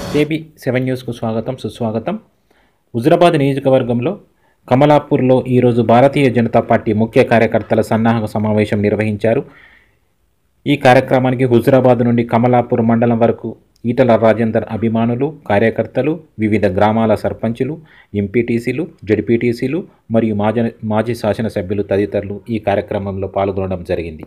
AB seven న్యూస్కు స్వాగతం సుస్వాగతం హుజురాబాద్ నియోజకవర్గంలో కమలాపూర్లో ఈరోజు భారతీయ జనతా పార్టీ ముఖ్య కార్యకర్తల సన్నాహక సమావేశం నిర్వహించారు ఈ కార్యక్రమానికి హుజురాబాద్ నుండి కమలాపూర్ మండలం వరకు ఈటల రాజేందర్ అభిమానులు కార్యకర్తలు వివిధ గ్రామాల సర్పంచులు ఎంపీటీసీలు జడ్పీటీసీలు మరియు మాజీ మాజీ శాసనసభ్యులు తదితరులు ఈ కార్యక్రమంలో పాల్గొనడం జరిగింది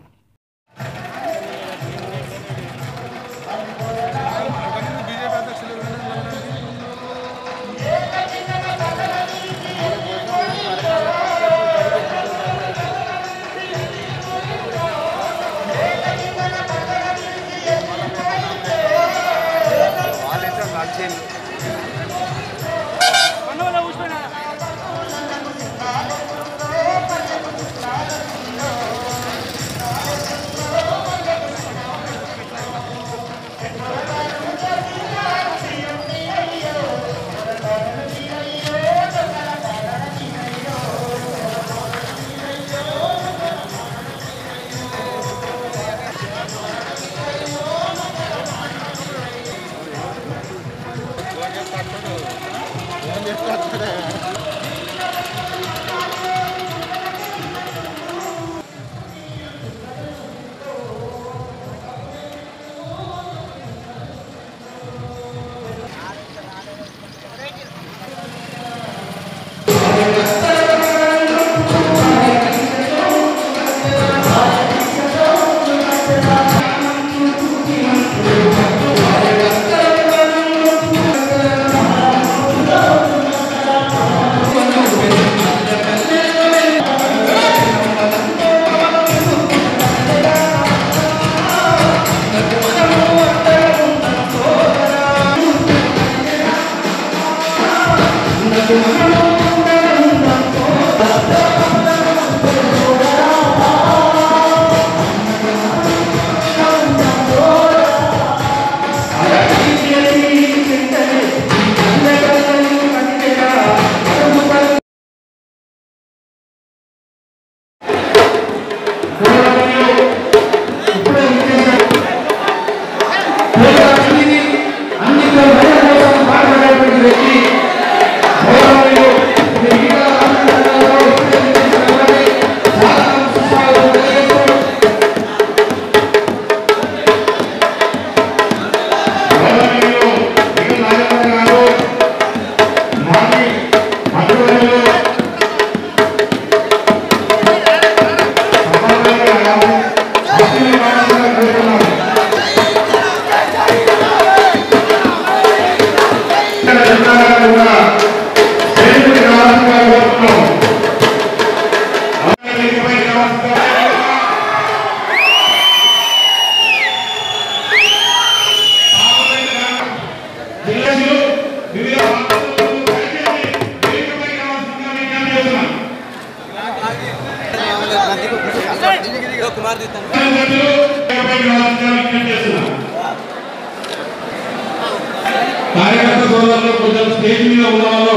కార్యకర్త సోదరులు కొంచెం స్టేజ్ మీద ఉన్న వాళ్ళు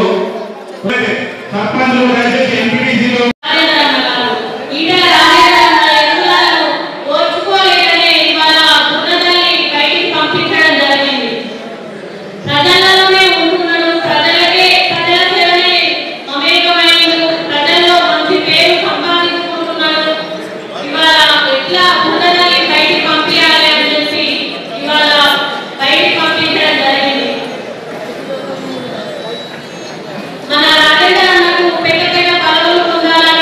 సర్పంచులు దయచేసి ఎంపీటీసీలు ఈటల రాజేంద్ర ఎన్నులను ఓర్చుకోలేకనే ఇవాళ పునర్నల్లి బయటికి పంపించడం జరిగింది ప్రజలలోనే ఉంటున్నాడు ప్రజలకే ప్రజల సేవనే మమేకమైండు ప్రజల్లో మంచి పేరు సంపాదించుకుంటున్నాడు ఇవాళ ఎట్లా పునర్నల్లి బయటికి పంపించాలి అని చెప్పి ఇవాళ బయటికి పంపించడం జరిగింది మన రాజేంద్ర అన్నకు పెద్ద పెద్ద పదవులు పొందాలని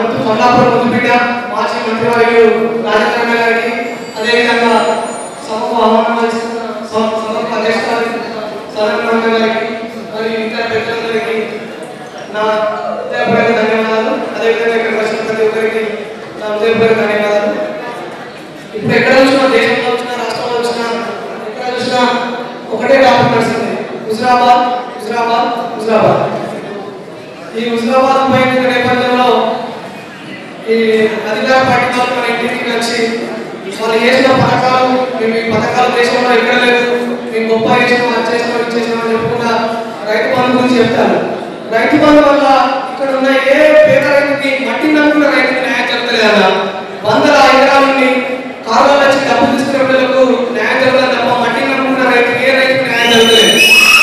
మంత్రి కొల్లాపురం ముద్దుబిడ్డ మాజీ మంత్రివర్యులు రాజేంద్ర గారికి అదేవిధంగా సభకు ఆహ్వానం చేస్తున్న సభ- సభకు అధ్యక్షురాలు సరళ గారికి మరియు ఇతర పెద్దలందరికీ నా హృదయపూర్వక ధన్యవాదాలు అదేవిధంగా ఇక్కడ వచ్చిన ప్రతి ఒక్కరికి నా హృదయపూర్వక ధన్యవాదాలు ఇప్పుడు ఎక్కడ చూసినా దేశంలో వచ్చినా రాష్ట్రంలో వచ్చినా ఎక్కడ చూసినా ఒకటే టాపిక్ నడుస్తుంది హుజరాబాద్ హుజరాబాద్ హుజరాబాద్ ఈ హుజరాబాద్ పైన నేపథ్యంలో ఈ అధికార పార్టీ వాళ్ళు మన ఇంటికి వచ్చి వాళ్ళు చేసిన పథకాలు మేము ఈ పథకాలు దేశంలో ఎక్కడ లేదు మేము గొప్ప చేసినాం అది చేసినాం ఇది చేసినాం అని చెప్పుకుంటా రైతు బంధు గురించి చెప్తారు రైతు బంధు వల్ల ఇక్కడ ఉన్న ఏ పేద రైతుకి మట్టి నమ్ముకున్న రైతుకి న్యాయం జరుగుతలేదు కదా వందల ఎకరాల నుండి కాలువలు వచ్చి డబ్బులు తీసుకునే పిల్లలకు న్యాయం జరగలేదు తప్ప మట్టి నమ్ముకున్న రైతుకి ఏ రైతుకి న్యాయం జరగలేదు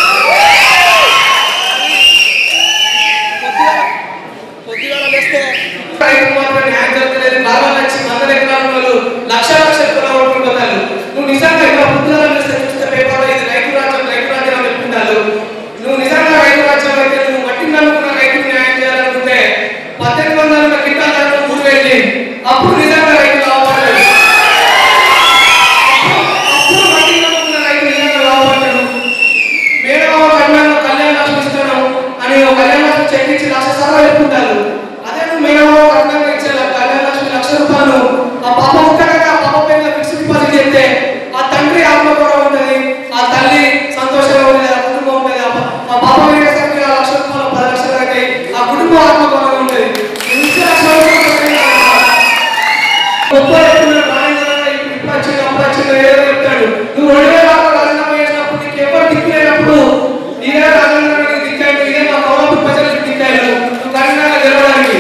రైతు మాత్రం న్యాయం జరగలేదు కాలువలు వచ్చి వందల ఎకరాల వాళ్ళు లక్ష లక్షల పొలం కొట్టుకుపోతారు నువ్వు నిజంగా ఇలా పుస్తకాలు చేస్తే చూస్తే పేపర్లో ఇది రైతు రాజ్యం రైతు రాజ్యం అని చెప్పుకుంటారు నువ్వు నిజంగా రైతు రాజ్యం అయితే నువ్వు మట్టి నమ్ముకున్న రైతుకు న్యాయం చేయాలనుకుంటే పద్దెనిమిది వందల గిట్టాల ధరలు మూడు వేలు చేయి. అప్పుడు నిజంగా రైతు లాభపడతాడు అప్పుడు మట్టి నమ్ముకున్న రైతు నిజంగా లాభపడతాడు మేడం కళ్యాణ కళ్యాణ లక్ష్మి ఇస్తాను అని ఒక కళ్యాణ లక్ష్మి చెక్ ఇచ్చి లక్ష సార్లు చెప్పుకుంటారు అదే నువ్వు మేడం కళ్యాణ ఇచ్చే కళ్యాణ లక్ష్మి లక్ష రూపాయలు ఆ పాప ఒక్కడగా ఆ పాప పైన ఫిక్స్డ్ డిపాజిట్ చేస్తే ఆ తండ్రి ఆత్మ కూడా ఉంటుంది ఆ తల్లి సంతోషంగా ఉంటుంది ఆ కుటుంబం ఉంటుంది ఆ పా- ఆ పాప వేసేసరికి ఆ లక్ష రూపాయలు పది లక్షలు అయితే ఆ కుటుంబం ఆత్మ కూడా ఉంటుంది ఇంత లక్ష రూపాయలు గొప్ప చెప్తున్నాడు రాజేంద్ర ఇప్పుడు ఇప్పుడు వచ్చింది అప్పుడు వచ్చింది ఏదో చెప్తాడు నువ్వు రెండు వేల ఆరులో రాజీనామా చేసినప్పుడు నీకు ఎవరు దిక్కు లేనప్పుడు ఇదే రాజేంద్ర గారికి దిక్కాడు ఇదే మా గౌరవ ప్రజలకు దిక్కాడు నువ్వు కరీంనగర్ గెలవడానికి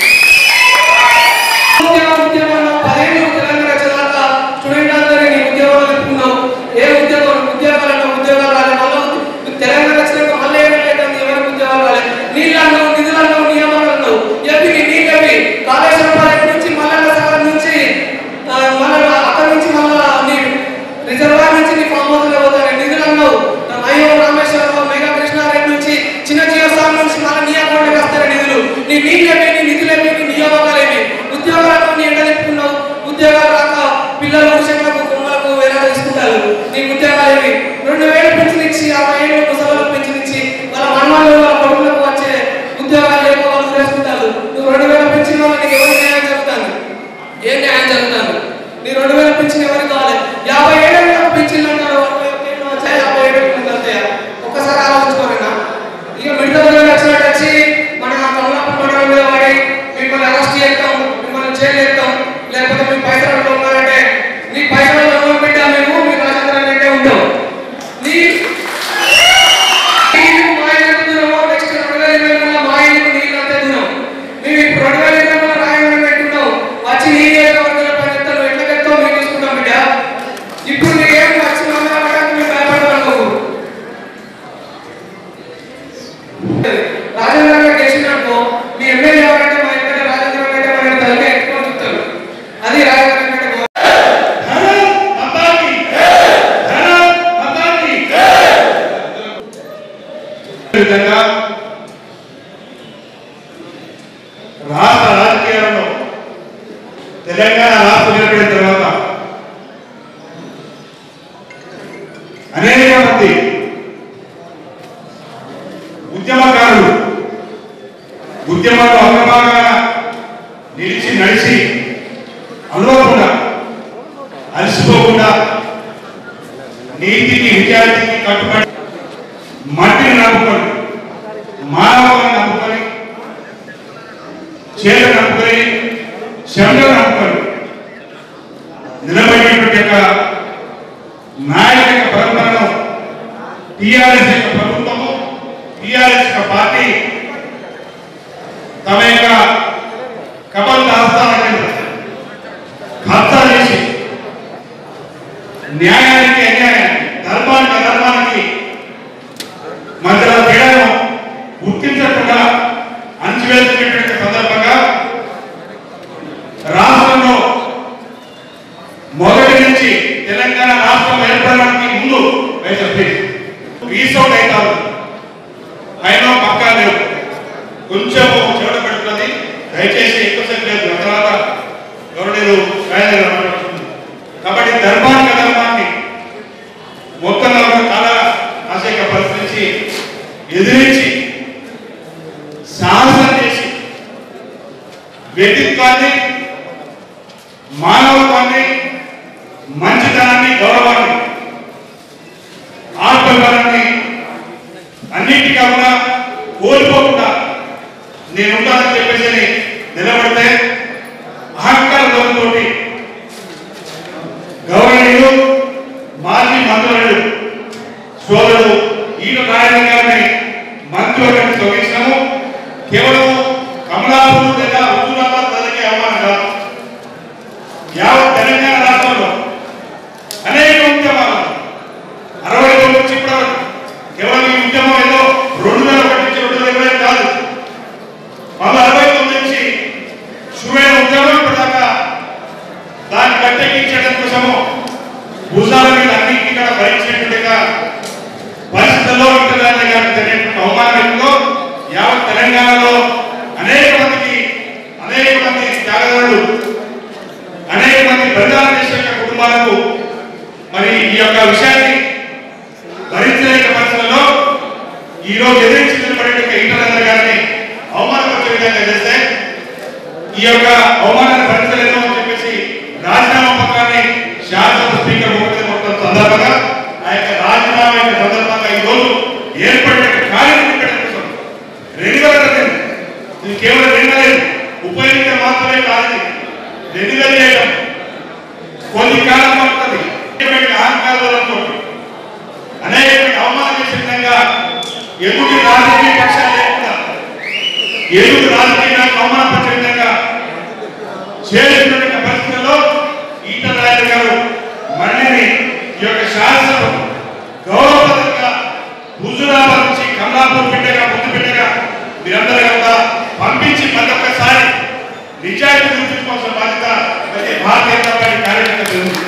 ఉద్యమం ఉద్యమంలో పదిహేను తెలంగాణ చదివాక స్టూడెంట్ అందరినీ నీ ఉద్యోగాలు చెప్పుకున్నావు ఏ ఉద్యోగం ఉద్యోగాలు ఉద్యోగాలు రాలేదు మళ్ళీ తెలంగాణ వచ్చినాక మళ్ళీ ఏమీ లేదండి ఎవరికి ఉద్యోగాలు రాలేదు నీళ్ళు అన్నావు నిధులు అన్నావు నియమాలు అన్నావు చెప్పి నీ నీకవి కాళేశ్వరం ప్రాజెక్ట్ నుంచి మల్లన్న సాగర్ నుంచి ఆ, మళ్ళా అక్కడి నుంచి మళ్ళా నీ రిజర్వాయర్ నుంచి నీ ఫామ్ హౌస్ లో పోతాయి నిధులు అన్నావు అయ్యో రామేశ్వరరావు మెగా కృష్ణారెడ్డి నుంచి చిన్న జీవస్వామి నుంచి మళ్ళీ నీ అకౌంట్కి వస్తాయి నిధులు నీ నీళ్ళేమి నీ నిధులేమి నీ నియామకాలేమి ఉద్యోగాలను నీ ఎండ తిప్పుకున్నావు ఉద్యోగాలు రాక పిల్లలు పురుషులకు కొమ్మలకు వేరే తీసుకుంటారు నీ ఉద్యోగాలేమి రెండు వేలు పెన్షన్ ఇచ్చి యాభై ఏళ్ళు ముసలకు పెన్షన్ ఇచ్చి వాళ్ళ మనవాళ్ళు వాళ్ళ కొడుకులకు వచ్చే ఉద్యోగాలు లేక వాళ్ళు వేసుకుంటారు నువ్వు రెండు వేల పెన్షన్ వల్ల నీకు ఎవరు న్యాయం జరుగుతుంది ఏం న్యాయం జరుగుతుంది నీ రెండు వేల పెన్షన్ ఎవరికి కావాలి యాభై ఏడు పెన్షన్ అంటారు వచ్చాయి యాభై ఏడు వస్తాయా ఒక్కసారి ఆలోచించుకోరేనా ఇక మిగతా వచ్చినట్టు వచ్చి మన కమలాపూర్ మండలం మీద పడి మిమ్మల్ని అరెస్ట్ చేస్తాం మిమ్మల్ని జైలు చేస్తాం లేకపోతే మీ పైసలు ఉన్నారంటే నీ పైసలు లోన్ పెట్టా మేము మీ రాజేంద్ర రెడ్డి ఉంటాం నీ నీకు మా ఇంటికి దూరమో నెక్స్ట్ రెండు వేల ఇరవై మూడులో మా ఇంటికి నీళ్ళు అంతే దూరం మేము ఇప్పుడు రెండు వేల ఇరవై మూడులో రాయమని పెట్టుకుంటాం వచ్చి నీ నియోజకవర్గాల పని చెప్తాను ఎట్లా చెప్తావు మేము తీసుకుంటాం బిడ్డ ఇప్పుడు నీకేం వచ్చి మమ్మల్ని అడగడానికి మేము భయపడతాం రాజేంద్ర గారు గెలిచినప్పుడు మీ ఎమ్మెల్యే ఎవరంటే మా ఎమ్మెల్యే రాజేంద్ర రెడ్డి మన తలకే ఎక్కువ చూస్తారు అది రాజేంద్ర రెడ్డి గౌరవం. ధనం మతాన్ని ధనం మతాన్ని విధంగా రాష్ట్ర రాజకీయాలలో తెలంగాణ రాష్ట్రం ఏర్పడిన తర్వాత అనేక మంది ఉద్యమకారులు ఉద్యమంలో అగ్రభాగాన నిలిచి నడిచి అనుభవకుండా అలసిపోకుండా నీతికి విద్యార్థికి కట్టుబడి మట్టిని నమ్ముకొని మానవాన్ని నమ్ముకొని చేతులు నమ్ముకొని శబ్దం నమ్ముకొని నిలబడినటువంటి యొక్క నాయకుల యొక్క పరంపరను టిఆర్ఎస్ యొక్క ప్రభుత్వము టిఆర్ఎస్ యొక్క పార్టీ తమ యొక్క కబల్ ఆస్థానాన్ని ఖర్చా చేసి న్యాయానికి అన్యాయానికి ధర్మానికి అధర్మానికి మధ్యలో తేడాను గుర్తించకుండా అణచివేస్తున్నటువంటి సందర్భంగా రాష్ట్రంలో మొదటి నుంచి తెలంగాణ రాష్ట్రం ఏర్పడడానికి ముందు రీసౌండ్ అవుతారు పైన పక్కా లేవు కొంచెం చెడు పెడుతుంది దయచేసి ఎక్కువసేపు నిజాయితీ మానవత్వాన్ని మంచితనాన్ని గౌరవాన్ని ఆత్మబలాన్ని అన్నిటికీ కూడా కోల్పోకుండా నేను ఉంటానని చెప్పేసి నిలబడితే అహంకార ధోరణితోటి గౌరవనీయులు మాజీ మంత్రులు సోదరుడు ఈయన నారాయణ గారిని మంత్రివర్గాన్ని తొలగించినాము కేవలం కమలాపూర్ లేదా హుజూరాబాద్ ప్రజలకి అవమానం కాదు యావత్ తెలంగాణ రాష్ట్రంలో అనేక ఉద్యమాలు అరవై తొమ్మిది నుంచి ఇప్పటి వరకు కేవలం ఈ ఉద్యమం ఏదో రెండు వేల ఒకటి నుంచి రెండు వేల ఇరవై కాదు మళ్ళీ అరవై తొమ్మిది నుంచి శుభమైన ఉద్యమం ఇప్పటిదాకా దాన్ని కట్టెక్కించడం కోసము భూజాల మీద అన్నింటినీ కూడా భరించినట్టుగా పరిస్థితుల్లో ఇంటర్గానే గారికి జరిగినటువంటి అవమానంలో యావత్ తెలంగాణలో అనేక మందికి అనేక మంది త్యాగదారులు అనేక మంది బలిదానం చేసిన యొక్క కుటుంబాలకు మరి ఈ యొక్క విషయాన్ని భరించలేక పరిస్థితుల్లో ఈ రోజు ఎదిరించి నిలబడే ఇంటర్ గారిని అవమానపరిచే విధంగా చేస్తే ఈ యొక్క అవమానాన్ని భరించలేము అని చెప్పేసి రాజీనామా పత్రాన్ని శాసన స్పీకర్ ముఖ్యమంత్రి మొత్తం సందర్భంగా ఆ యొక్క రాజీనామా యొక్క సందర్భంగా ఈ రోజు ఏర్పడిన కార్యక్రమం కోసం రెండు వేల రెండు ఇది కేవలం రెండు వేల ఉప ఎన్నిక మాత్రమే కాదు ఇది. రెండు వేల చేయడం కొన్ని కాలం పడుతుంది అనేకమైన అహంకారంతో అనేక అవమానం చేసే విధంగా ఎదుటి రాజకీయ పక్షాలు లేకుండా ఎదుటి రాజకీయ అవమానపరిచే విధంగా చేస్తున్న పరిస్థితుల్లో ఈటల రాజు గారు మళ్ళీ ఈ యొక్క శాసనం గౌరవప్రదంగా హుజురాబాద్ నుంచి కమలాపూర్ బిడ్డగా ముందు బిడ్డగా మీరందరూ కూడా పంపించి మరొకసారి నిజాయితీ గుర్తించుకోవాల్సిన బాధ్యత ప్రతి భారతీయ జనతా పార్టీ కార్యకర్తలు ఉంది.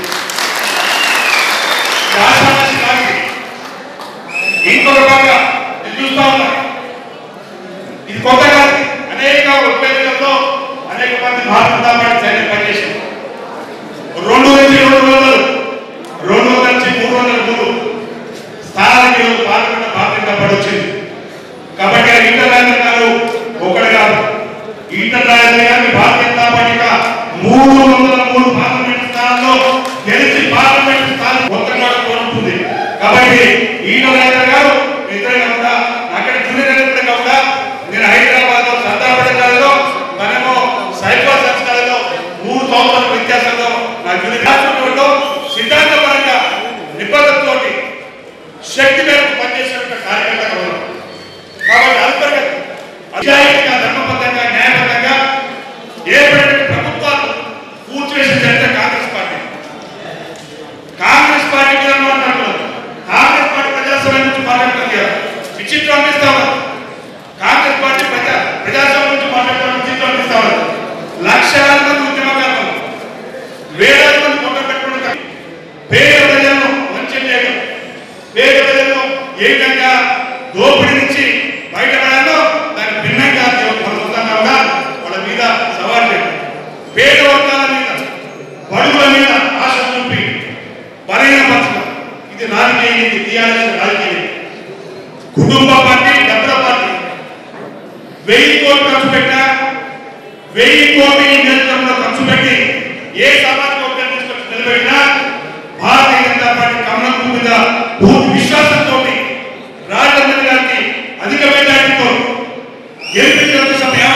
శాసనసభ కాదు. ఇంకొక పక్క ఇది చూస్తా ఉన్నాం ఇది కొత్త కాదు అనేక ఉపయోగాల్లో అనేక మంది భారత జనతా పార్టీ సైన్యం పనిచేసింది రెండు నుంచి రెండు వందలు రెండు వందల నుంచి మూడు వందల మూడు స్థానానికి ఈరోజు పాల్గొన్న భారత జనతా పార్టీ వచ్చింది కాబట్టి ఆ ఈటల రాజేంద్ర గారు ఒకడు కాదు ఈటల రాజేంద్ర గారిని భారత జనతా పార్టీగా మూడు వందల మూడు పార్లమెంట్ స్థానాల్లో గెలిచి పార్లమెంట్ స్థానం మొత్తంగా కోరుతుంది కాబట్టి ఈటల రాజేంద్ర గారు ఇద్దరు కాకుండా అక్కడ జూనియర్ కాకుండా నేను హైదరాబాద్ లో సర్దాపేట కాలేజీలో మనము సైబర్ సంస్థలలో మూడు సంవత్సరాల వ్యత్యాసంలో నా జూనియర్ రాష్ట్రంలో సిద్ధాంతపరంగా నిబద్ధతతోటి శక్తి మేరకు పనిచేసినటువంటి కార్యకర్తగా ఉన్నాం కాబట్టి అంతర్గత అధ్యాయంగా ధర్మబద్ధంగా న్యాయబద్ధంగా ఏర్పడిన ప్రభుత్వాలు కూర్చివేసిన చరిత్ర కాంగ్రెస్ పార్టీ కాంగ్రెస్ పార్టీ మీద మాట్లాడుతున్నారు కాంగ్రెస్ పార్టీ ప్రజాస్వామ్యం గురించి మాట్లాడుతుంది విచిత్రం అనిపిస్తా ఉన్నారు కాంగ్రెస్ పార్టీ ప్రజా ప్రజాస్వామ్యం గురించి మాట్లాడుతున్న విచిత్రం అనిపిస్తా ఉన్నారు లక్షలాది మంది ఉద్యమకారులు వేలాది మంది మొదలు పెట్టుకుంటారు పేద ప్రజలను వంచన చేయడం పేద ప్రజలను ఏ విధంగా దోపిడీ నుంచి బయటపడాలో దానికి భిన్నంగా దేవుడు మన సొంతంగా కూడా వాళ్ళ మీద సవాల్ చేయడం పేద వర్గాల మీద బడుగుల మీద ఆశ చూపి బలహీనపరచడం ఇది రాజకీయ నీతి టీఆర్ఎస్ రాజకీయ నీతి కుటుంబ పార్టీ డబ్బుల పార్టీ వెయ్యి కోట్లు ఖర్చు పెట్టా వెయ్యి కోట్లు ఈ నియోజకవర్గంలో ఖర్చు పెట్టి ఏ సామాజిక వర్గాన్ని తీసుకొచ్చి నిలబెట్టినా భారతీయ జనతా పార్టీ కమలం మీద పూర్తి విశ్వాసంతో రాజేంద్ర గారికి అధిక మెజార్టీతో గెలిపించిన సమయం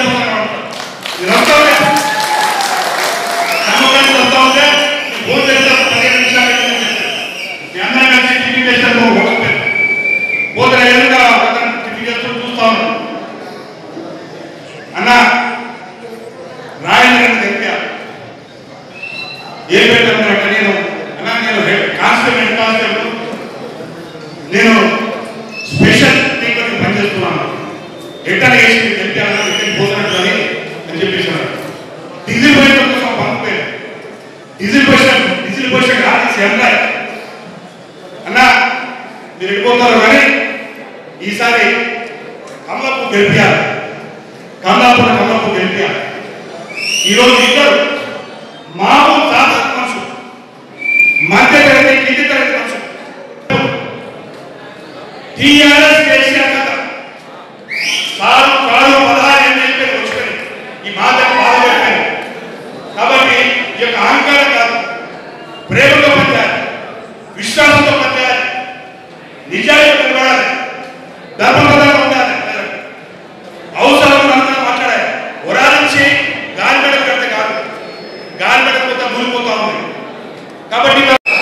నమ్మకాన్ని వస్తా ఉంటే ఈ ఫోన్ చేస్తే పదిహేను నిమిషాలు అయిందని చెప్పారు. మీ అందరం కలిసి టిఫిన్ చేస్తారు ఒక పేరు పోతే ఎదురుగా అతను టిఫిన్ చేస్తూ చూస్తా ఉన్నాడు అన్న రాయని గారిని తెలిపారు ఏం పెట్టారంటే నేను అన్న నేను హెడ్ కానిస్టేబుల్ హెడ్ కానిస్టేబుల్ నేను స్పెషల్ టీమ్ కి పనిచేస్తున్నాను ఎక్కడ వేసి తెలిపాను ఎక్కడికి పోతున్నట్టు అని అని చెప్పేసాను డీజిల్ పోయిన కోసం పంపలేదు డీజిల్ పొజిషన్ డీజిల్ పొజిషన్ కాదు ఎంప్లాయ్ అన్న మీరు వెళ్ళిపోతారు కానీ ఈసారి కమలపు గెలిపారు కమలాపురం కమలపు గెలిపారు ఈరోజు ఇద్దరు మామూలు సాధారణ మనుషులు మధ్య తరగతి కింది తరగతి మనుషులు టీఆర్ఎస్ కేసీఆర్ కథ కాదు కాదు పదహారు ఏళ్ళు అయిపోయి వచ్చిపోయి ఈ మాట బాధ పెట్టాను ఈ యొక్క అహంకారం కాదు ప్రేమతో పనిచేయాలి విశ్వాసంతో పనిచేయాలి నిజాయితీ నిలబడాలి ధర్మబద్ధంగా ఉండాలి అవసరం ఉన్నంత మాట్లాడాలి ఉరాలించి గాలి మెడకు పెడితే కాదు గాలి మెడకు పోతే మునిగిపోతా ఉంది కాబట్టి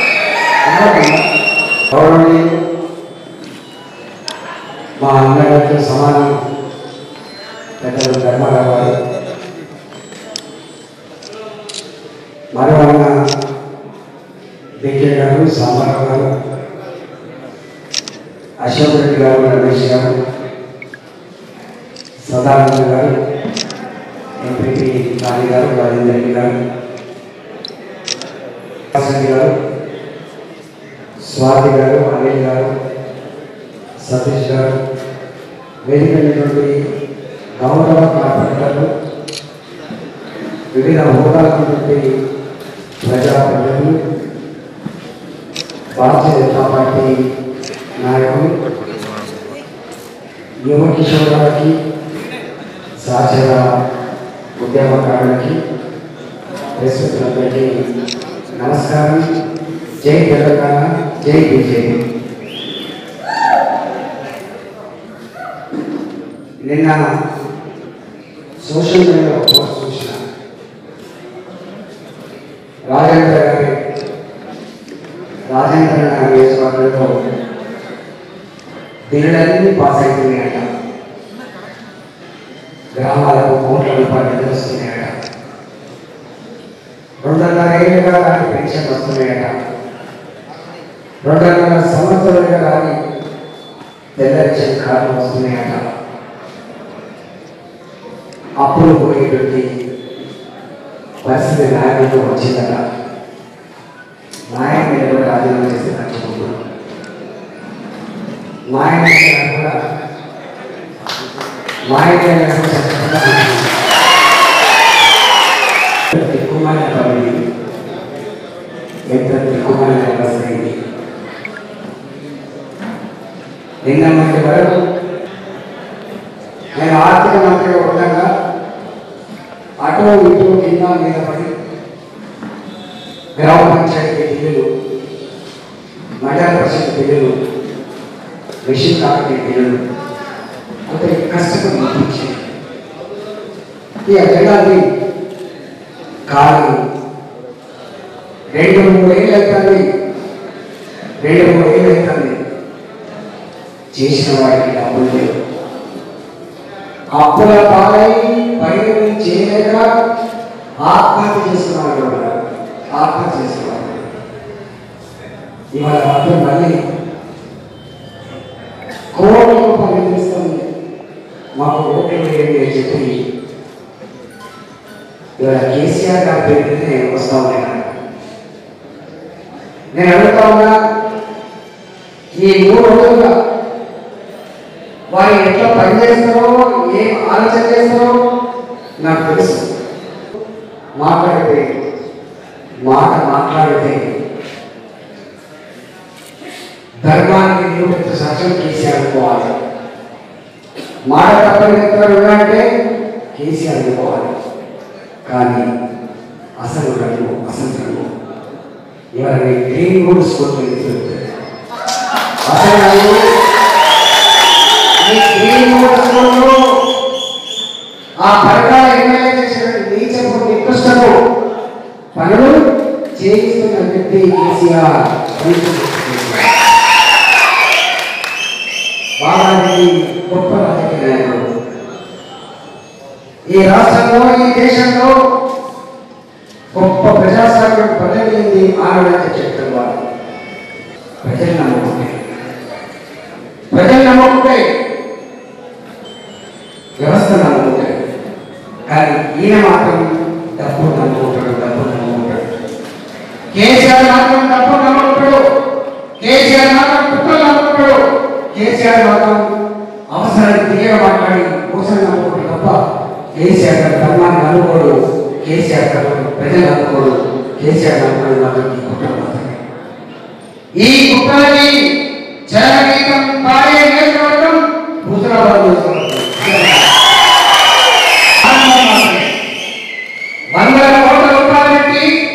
గౌరవనీయులు మా అన్నగారితో సమానం పెద్దలు ధర్మారావు గారు మరో అన్న బికే గారు సాంబారావు గారు అశోక్ రెడ్డి గారు రమేష్ గారు సదానంద గారు ఎంపీపీ రాణి గారు రాజేంద్ర రెడ్డి గారు రెడ్డి గారు స్వాతి గారు అనిల్ గారు సతీష్ గారు వేదికైనటువంటి గౌరవ కార్పొరేటర్లు వివిధ హోదాలటువంటి ప్రజాప్రతినిధులు భారతీయ జనతా పార్టీ నాయకులు యువ కిషోర్ గారికి సహచర ఉద్యమకారులకి ప్రస్తుతులందరికీ నమస్కారం జై తెలంగాణ జై బీజేపీ నిన్న సోషల్ మీడియాలో పోస్ట్ చూసిన రాజేంద్ర గారి రాజేంద్ర గారి నియోజకవర్గంలో బిల్లులన్నీ పాస్ అవుతున్నాయట గ్రామాలకు కోట్ల రూపాయలు వస్తున్నాయట రెండున్నర ఏళ్ళుగా దానికి పెన్షన్ వస్తున్నాయట రెండున్నర సంవత్సరాలుగా దాని తెల్లరిచిన కార్లు వస్తున్నాయట అప్పులు పోయేటువంటి పరిస్థితి నాయకులకు వచ్చిందట నాయన మీద కూడా రాజీనామా చేస్తే నచ్చుకుంటున్నాం నాయన మీద కూడా నాయన మీద కూడా చచ్చిపోతున్నాం. దిక్కుమాలిన పని ఎంత దిక్కుమాలిన వ్యవస్థ ఇది నిన్న మంత్రి వరకు నేను ఆర్థిక మంత్రిగా ఉండగా అటు ఇటు కింద మీద పడి గ్రామ పంచాయతీ బిల్లులు మండల పరిషత్ బిల్లులు మిషన్ కాపీ బిల్లులు కొంత కష్టపడి పంపించి ఈ అజెండాని కానీ రెండు మూడు ఏళ్ళు అవుతుంది రెండు మూడు ఏళ్ళు అవుతుంది చేసిన వాడికి డబ్బులు లేవు అప్పుల పాలై పైన చేయలేక ఆత్మహత్య చేసుకున్నాడు కూడా. ఆత్మహత్య చేసుకున్నాడు ఇవాళ డబ్బులు మళ్ళీ కోట్ల రూపాయలు ఇస్తుంది మాకు ఓట్లు వేయండి అని చెప్పి ఇవాళ కేసీఆర్ గారి పేరు మీద నేను వస్తా ఉన్నాను నేను అడుగుతా ఉన్నా ఈ మూడు రోజులుగా వారు ఎట్లా పనిచేస్తారో ఏం ఆలోచన చేస్తారో నాకు తెలుసు మాట్లాడితే మాట మాట్లాడితే ధర్మానికి నిరూపించే సత్యం కేసీఆర్ అనుకోవాలి మాట తప్పని వ్యక్తులు ఉన్నాయంటే కేసీఆర్ అనుకోవాలి కానీ అసలు రంగు అసలు రంగు ఇవన్నీ గ్రీన్ రూల్స్ కోరుతుంది అసలు రంగు ఈ గ్రీన్ రూల్స్ కోర్టు ఆ పథకాల ఎమ్మెల్యే చేసినటువంటి నీచపు నికృష్టపు పనులు చేయిస్తున్న వ్యక్తి కేసీఆర్ బాలాజీ గొప్ప రాజకీయ నాయకుడు ఈ రాష్ట్రంలో ఈ దేశంలో గొప్ప ప్రజాస్వామ్యం పదవింది ఆనాడైతే చెప్తారు వారు ప్రజలు నమ్ముకుంటే ప్రజలు నమ్ముకుంటే వ్యవస్థ నమ్ముకుంటే కానీ ఈయన మాత్రం డబ్బు నమ్ముకుంటాడు డబ్బు నమ్ముకుంటాడు కేసీఆర్ మాత్రం డబ్బు నమ్ముకుంటాడు కేసీఆర్ మాత్రం కుక్కలు నమ్ముకుంటాడు కేసీఆర్ మాత్రం అవసరానికి తీయగా మాట్లాడి మోసం నమ్ముకుంటాడు తప్ప కేసీఆర్ గారి ధర్మాన్ని నమ్ముకోడు కేసీఆర్ గారు ప్రజలు నమ్ముకోడు కేసీఆర్ నమ్ముకోడు మాత్రం ఈ కుట్ర మాత్రమే ఈ కుట్రకి చరగీతం పాడే నియోజకవర్గం హుజరాబాద్ నియోజకవర్గం వందల కోట్ల రూపాయలు పెట్టి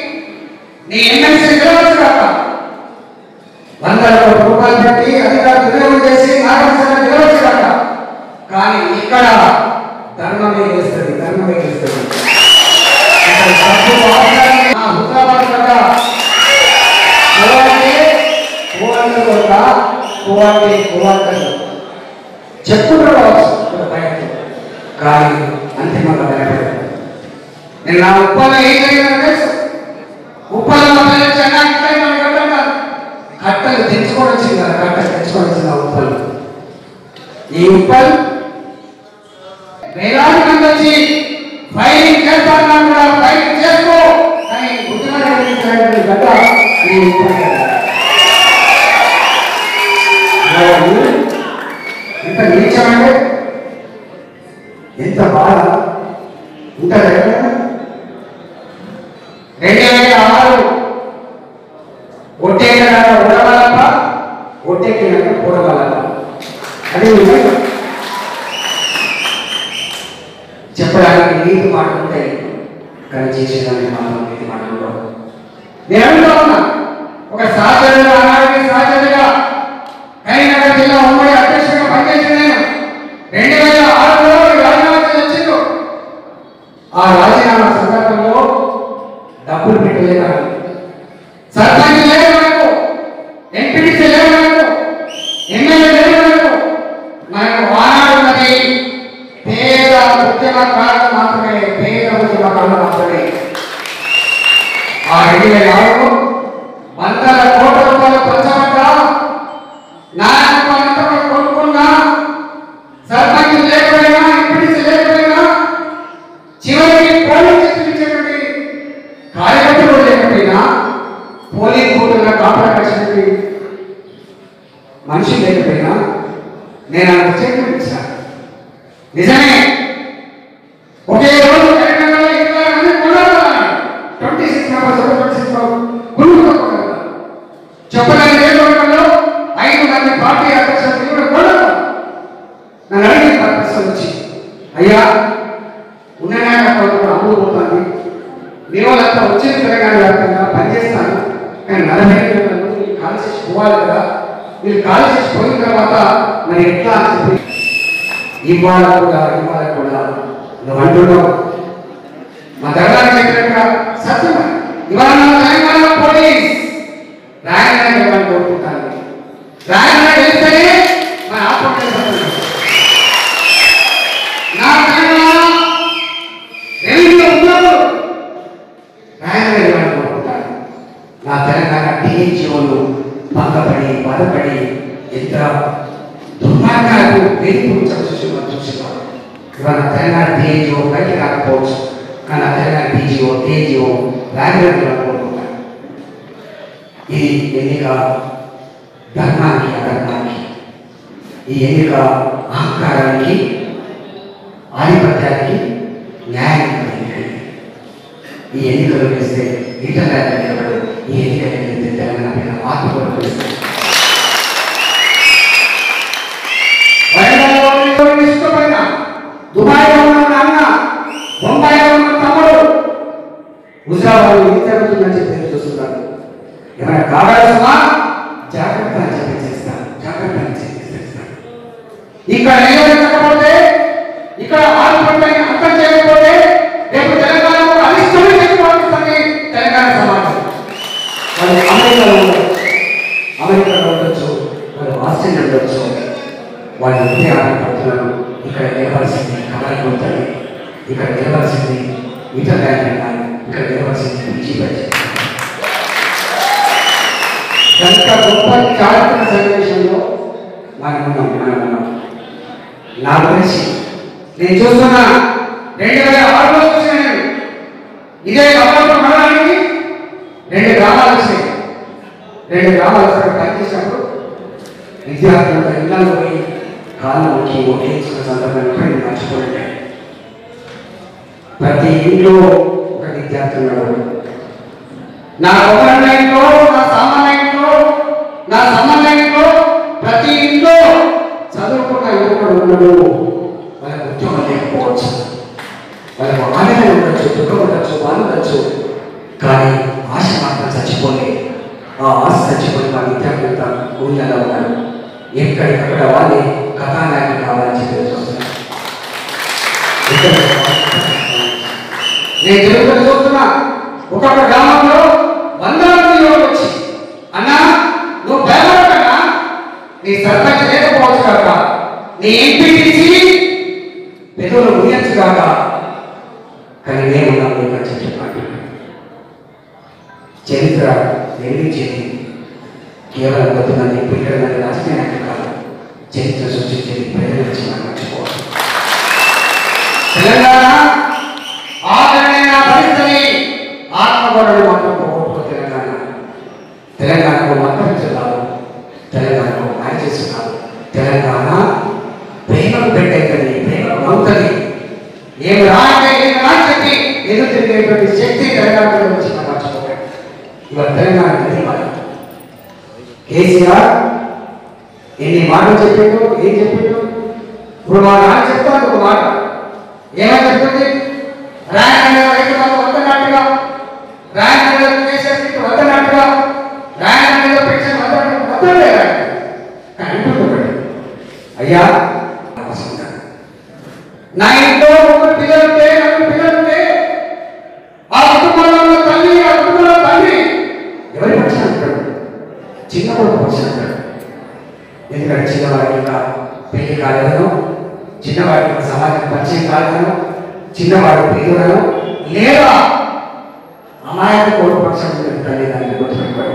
డబ్బు వాడకాన్ని ఆ హుజరాబాద్ పడ్డ పోవంటే పోవంటే కొట్ట పోవంటే పోవంటే చెప్పుకుంటూ రావచ్చు ఇక్కడ బయటకు కానీ అంతిమంగా భయపడదు నేను నా ఉప్పల్లో ఏం జరిగిందో తెలుసు ఉప్పల్లో మా పిల్లలు చెన్నా ఇట్లా మన కట్టంటారు కట్టలు తెచ్చుకొని వచ్చింది కదా కట్టలు తెచ్చుకొని వచ్చింది ఆ ఉప్పలు ఈ ఉప్పల్ వేలాది మంది వచ్చి ఫైరింగ్ చేస్తారన్నా కూడా ఫైరింగ్ చేసుకో అని గుర్తున్నటువంటి గడ్డ ఈ ఉప్పల్ గడ్డ. వాళ్ళు ఎంత నీచమంటే ఎంత బాధ ఉంటుంది ఎక్కడైనా? రెండు వేల ఆరు ఒట్టేకడ ఉడవలప్ప ఒట్టెక్కినాక కూడవలప్ప అది నిజం. చెప్పడానికి నీతి మాటలు ఉంటాయి కానీ చేసేదానికి మాత్రం నీతి మాటలు ఉండవు నేను అడుగుతా ఉన్నా ఒక సహచరుడు ఆనాటి సహచరుడిగా కరీంనగర్ జిల్లా ఉమ్మడి అధ్యక్షుడిగా పనిచేసిన నేను రెండు వేల ఆరులో రాజీనామా చేసి వచ్చిండు ఆ రాజీనామా సందర్భంలో డబ్బులు పెట్టలేక సర్పంచ్ లేదు మనకు ఎంపీటీసీ లేదు మనకు ఎమ్మెల్యే లేదు మనకు మనకు ఆనాడు ఉన్నది పేద ఉద్యమకారులు మాత్రమే పేద ఉద్యమకారులు మాత్రమే ఆ రెండు వేల ఆరులో వందల కోట్ల రూపాయలు పంచబడ్డా నాయకులంతా కూడా కొనుక్కున్నా సర్పంచ్ లేకపోయినా ఎంపీటీసీ లేకపోయినా చివరికి పోలింగ్ చేసేటువంటి కార్యకర్తలు లేకపోయినా పోలింగ్ బూతుల కాపాడవలసినటువంటి మనిషి లేకపోయినా నేను అలా స్టేట్మెంట్ ఇచ్చాను నిజమే ఒకే రోజు కరీంనగర్లో ఇరవై మంది కొన్నారన్నారు twenty six members twenty six కొనుక్కోగలరు చెప్పలేని నియోజకవర్గంలో ఐదు మంది పార్టీ అధ్యక్షులు కూడా కొన్నారు నన్ను అడిగిన ప్రశ్న వచ్చి అయ్యా ఉన్ననాక కొంత అమ్ముడు పోతుంది మీ వాళ్ళంతా వచ్చిన తెలంగాణ వ్యాప్తంగా పనిచేస్తాను కానీ నలభై ఐదు వేల మంది కాల్ చేసి పోవాలి కదా మీరు కాల్ చేసి పోయిన తర్వాత మరి ఎట్లా అని చెప్పి ఇవాళ కూడా ఇవాళ కూడా నువ్వు అంటున్నావు మా దగ్గర చెప్పినట్టుగా సత్యం ఇవాళ మన తెలంగాణ పోలీస్ రాయన ఇవ్వాలని కోరుకుంటాను రాయన వెళ్తేనే మన ఆత్మహత్య నా తెలంగాణ రెవెన్యూ ఉద్యోగులు రాయన ఇవ్వాలని కోరుకుంటాను నా తెలంగాణ టీహెచ్ఓలు పక్కపడి బాధపడి ఎంత దుర్మార్గాలకు వెలుపు చూసిన చూసినాం ఇవాళ తెలంగాణ టీహెచ్ఓ బయట రాకపోవచ్చు కానీ ఆ తెలంగాణ టీజీఓ టీజీఓ రాయన కోరుకుంటాను ఈ ఎన్నిక ధర్మానికి అధర్మానికి ఈ ఎన్నిక అహంకారానికి ఆధిపత్యానికి న్యాయానికి ఎన్నిక. ఈ ఎన్నికలు వేస్తే ఇతర నిలబడు ఈ ఎన్నికలు వేస్తే తెలంగాణ మీద ఆత్మకూడ వేస్తారు వరంగల్లో ఉన్న ఇష్టపడిన దుబాయ్లో ఉన్న నాన్న బొంబాయిలో ఉన్న తమ్ముడు హుజరాబాద్ ఏం జరుగుతుందని చెప్పి ఎదురు చూస్తున్నారు ఏమైనా కావాల్సినా జాగ్రత్త అని చెప్పి చేస్తాను జాగ్రత్త అని చెప్పి చేస్తాను ఇక్కడ నిలబెట్టకపోతే ఇక్కడ ఆత్మహత్యని అర్థం చేయకపోతే రేపు తెలంగాణకు అనిష్టమే చెప్పి పంపిస్తుంది తెలంగాణ సమాజం వాళ్ళు అమెరికాలో ఉండొచ్చు అమెరికాలో ఉండొచ్చు వాళ్ళు ఆస్ట్రేలియా ఉండొచ్చు వాళ్ళు ఉంటే ఆడపడుతున్నారు ఇక్కడ నిలవలసింది కమలకు ఉంటుంది ఇక్కడ నిలవలసింది ఇతర బ్యాంకులు ఇక్కడ నిలవలసింది బీజీ బడ్జెట్ ఎంత గొప్ప చారిత్రక సన్నివేశంలో మనం ఉన్నాం మనం ఉన్నాం నాకు తెలిసి నేను చూస్తున్నా రెండు వేల ఆరులో చూసాను నేను ఇదే కమలాపురం మండలానికి రెండు గ్రామాలు వచ్చాయి రెండు గ్రామాలు అక్కడ పనిచేసినప్పుడు విద్యార్థులు ఇళ్ళలో పోయి కాళ్ళు మొక్కి ఓటేసుకున్న సందర్భం ఎప్పుడు నేను మర్చిపోలేదు ప్రతి ఇంట్లో ఒక విద్యార్థి ఉన్నాడు నా ఒకరి ఇంట్లో నా సామాన్య ఇంట్లో నా సంబంధ ఇంట్లో ప్రతి ఇంట్లో చదువుకున్న యువకుడు ఉన్నాడు వాళ్ళకి ఉద్యోగం లేకపోవచ్చు వాళ్ళకు ఆనందం ఉండొచ్చు దుఃఖం ఉండొచ్చు బాధ ఉండొచ్చు కానీ ఆశ మాత్రం చచ్చిపోలే ఆ ఆశ చచ్చిపోయి మా విద్యార్థులంతా ఊళ్ళలో ఉన్నారు ఎక్కడికక్కడ వాళ్ళే కథానాయకులు కావాలని చెప్పి చూస్తున్నారు నేను తెలుగులో చూస్తున్నా ఒక్కొక్క గ్రామంలో వందల మంది యువకులు వచ్చి అన్నా నువ్వు భయపడకన్నా నీ సర్పంచ్ లేకపోవచ్చు కాక నీ ఎంపీటీసీ పెదవులు ముయ్యచ్చు కాక కానీ నేను నీకు చెప్పాను చరిత్ర నిర్మించేది కేవలం కొంతమంది పిల్లల రాజకీయ నాయకులు కాదు చరిత్ర సృష్టించేది ప్రజల నుంచి మనం మర్చిపోవాలి తెలంగాణ ఆదరణైన భరిస్తని ఆత్మగౌరవం మాత్రం పోగొట్టుకో తెలంగాణ తెలంగాణకు మద్దతిస్తున్నారు తెలంగాణకు న్యాయం చేస్తున్నారు తెలంగాణ ప్రేమకు పెట్టేది ప్రేమకు నవ్వుతుంది ఏమి రాయంటే ఏమి రా చెప్పి ఎదురు తిరిగేటువంటి శక్తి తెలంగాణలో వచ్చి మనం మర్చిపోకండి ఇవాళ తెలంగాణ ధన్యవాదాలు కేసీఆర్ ఎన్ని మాటలు చెప్పిండు ఏం చెప్పిండు ఇప్పుడు మా నాన్న చెప్తాను ఒక మాట ఏమని చెప్తుంది రాయనగర రైతులకు వద్దన్నట్టుగా రాయనగర కేసీఆర్కి వద్దన్నట్టుగా రాయనగర పెన్షన్ వద్దన్నట్టు వద్దలే కానీ అంటుంది ఒకటి అయ్యా అవసరం కాదు. నా ఇంట్లో ముగ్గురు పిల్లలుంటే నలుగురు పిల్లలుంటే ఆ కుటుంబంలో ఉన్న తల్లి ఆ కుటుంబంలో తల్లి ఎవరి పక్షాన ఉంటాడు చిన్నవాడు పక్షాన ఉంటాడు ఎందుకంటే చిన్నవాడికి ఇంకా పెళ్లి కాలేదను చిన్నవాడికి ఇంకా సమాజం పరిచయం కాలేదను చిన్నవాడు పేదలను లేదా అమాయక కోటి పక్షం ఉంటుంది దాన్ని గుర్తుపెట్టుకోండి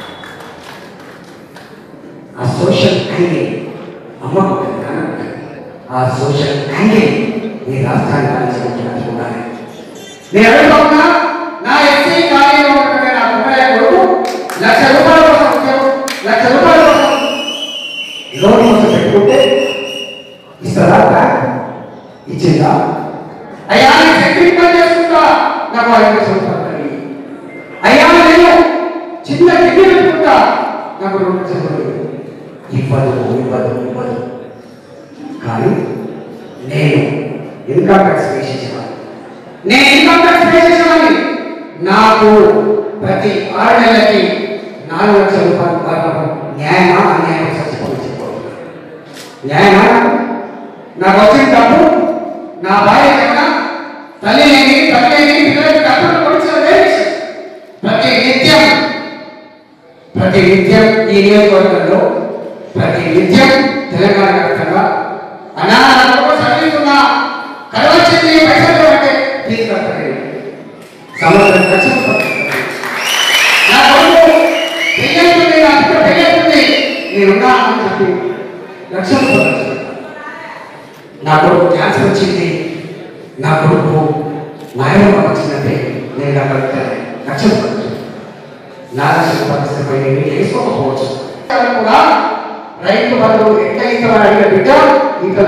ఆ సోషల్ యాంగిల్ అమ్మకు ఉంటుంది, నాన్నకు ఉంటుంది. ఆ సోషల్ యాంగిల్ ఈ రాష్ట్రానికి అందించినట్టు ఉండాలి నేను అడుగుతున్నా నా ఎస్సీ ఖాళీలో ఉన్నటువంటి నా కుమ్మయ్య కొడుకు లక్ష రూపాయల కోసం ఉద్యోగం లక్ష రూపాయల కోసం లోన్ కోసం పెట్టుకుంటే ఇస్తారా బ్యాంక్ ఇచ్చిందా అయ్యా నేను సెక్యూరిటీ పని చేసుకుంటా నాకు ఐదు లక్షల రూపాయలు కలిగి. అయ్యా నేను చిన్న కిడ్నీ పెట్టుకుంటా నాకు రెండు లక్షల రూపాయలు ఇవ్వదు ఇవ్వదు ఇవ్వదు కానీ నేను ఇన్కమ్ ట్యాక్స్ పే చేసేవాడిని నేను ఇన్కమ్ ట్యాక్స్ పే చేసేవాడిని నాకు ప్రతి ఆరు నెలలకి నాలుగు లక్షల రూపాయలు కారణం న్యాయమా అన్యాయమా చచ్చిపోయింది న్యాయమా నాకు వచ్చిన డబ్బు నా భార్య కన్నా తల్లి లేని తల్లి లేని పిల్లలకి డబ్బులు కొడిచిన ప్రతి నిత్యం ప్రతి నిత్యం ఈ నియోజకవర్గంలో ప్రతి నిత్యం తెలంగాణ వ్యాప్తంగా అన్నా నాకు సర్వీస్ ఉన్నా కలవచ్చింది పైసలు అంటే తీసుకొస్తాను సంవత్సరం లక్షలు పడుతుంది. నా కొడుకు పెళ్ళవుతుంది నా బిడ్డ పెళ్ళవుతుంది నేనున్నా అని చెప్పి లక్షలు పడుతుంది. నా కొడుకు క్యాన్సర్ వచ్చింది నా కొడుకు మాయమ్మ వచ్చిందంటే నేను అక్కడ లక్షలు పడుతుంది నా లక్షల పరిస్థితిపై నేను వేసుకోకపోవచ్చు కూడా రైతు బంధు ఎట్లా ఇస్తామని అడిగిన బిడ్డ ఇంకా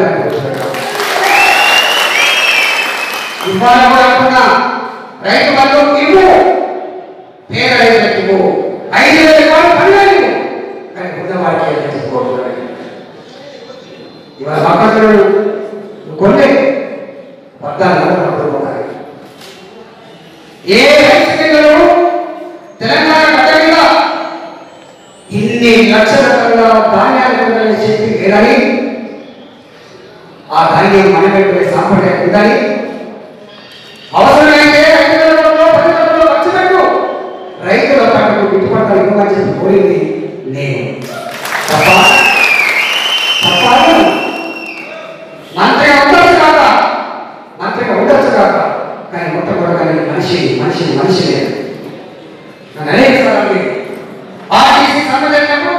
ఇవ్వాలి కూడా అనుకున్నా రైతు బంధు ఇవ్వు పేద రైతులకు ఇవ్వు ఐదు వేల రూపాయలు పదివేలు ఇవ్వు కానీ ఉన్న వారికి చెప్పుకోవట్లేదు ఇవాళ మక్కలు కొన్ని పద్నాలుగు వందల రూపాయలు ఏ రైతు తెలంగాణ గడ్డ మీద ఇన్ని లక్షల టన్నుల ధాన్యాలు ఉండాలని చెప్పి లేదని ఆ ధాన్యం మనపెట్టుకునే సాంప్రదాయం ఉందని అవసరమైతే ఐదు వేల రూపాయలు పది వేల రూపాయలు ఖర్చు పెట్టు రైతుల పంటకు గిట్టుబాటు ఇవ్వమని చెప్పి కోరింది నేను తప్ప తప్ప మంత్రిగా ఉండొచ్చు కాక మంత్రిగా ఉండొచ్చు కాక కానీ మొట్టమొదటి మనిషి మనిషి మనిషి లేదు నన్ను అనేక సార్లు ఆర్టీసీ సమ్మె జరిగినప్పుడు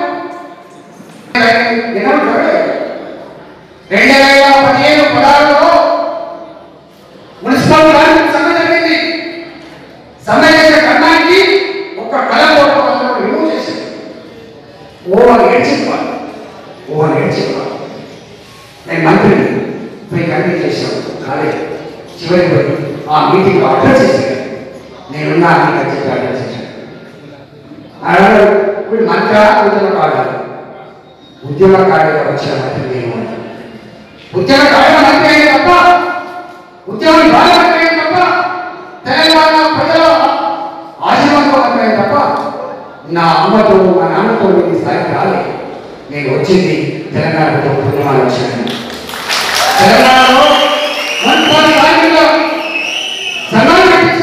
రెండు వేల పదిహేను పదహారులో మున్సిపల్ కార్మిక సమ్మె జరిగింది సమ్మె చేసే కన్నానికి ఒక కళ రిమూవ్ చేసింది ఓవర్ ఏడ్చింది వాళ్ళు ఓవర్ ఏడ్చింది వాళ్ళు నేను మంత్రిని పోయి కన్వీన్ చేశాను కాలేదు చివరికి పోయి ఆ మీటింగ్ అడ్రస్ చేశాను నేనున్నా అని చెప్పి అడ్రస్ చేశాను అన్నాడు ఇప్పుడు మంత్ర ఉద్యోగ కార్డు ఉద్యోగ కార్డు వచ్చిన మంత్రి నేను ఉద్యోగ కార్డు మంత్రి అయింది తప్ప ఉద్యోగం బాగా మంత్రి అయింది తప్ప తెలంగాణ ప్రజల ఆశీర్వాదం మంత్రి అయింది తప్ప నా అమ్మతో మా నాన్నతో ఈ స్థాయికి రాలేదు నేను వచ్చింది తెలంగాణతో పుణ్యమాలు వచ్చాను తెలంగాణలో మున్సిపల్ కార్మికుల సంఘాలు పెట్టించారు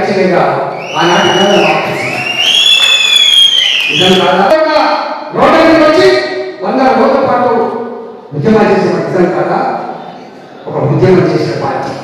యాక్చువల్గా ఆనాటి నెలలు మార్చేసింది నిజం కాదా రోడ్డు మీద వచ్చి వందల రోజుల పాటు ఉద్యమాలు చేసిన నిజం కాదా ఒక ఉద్యమం చేసిన పార్టీ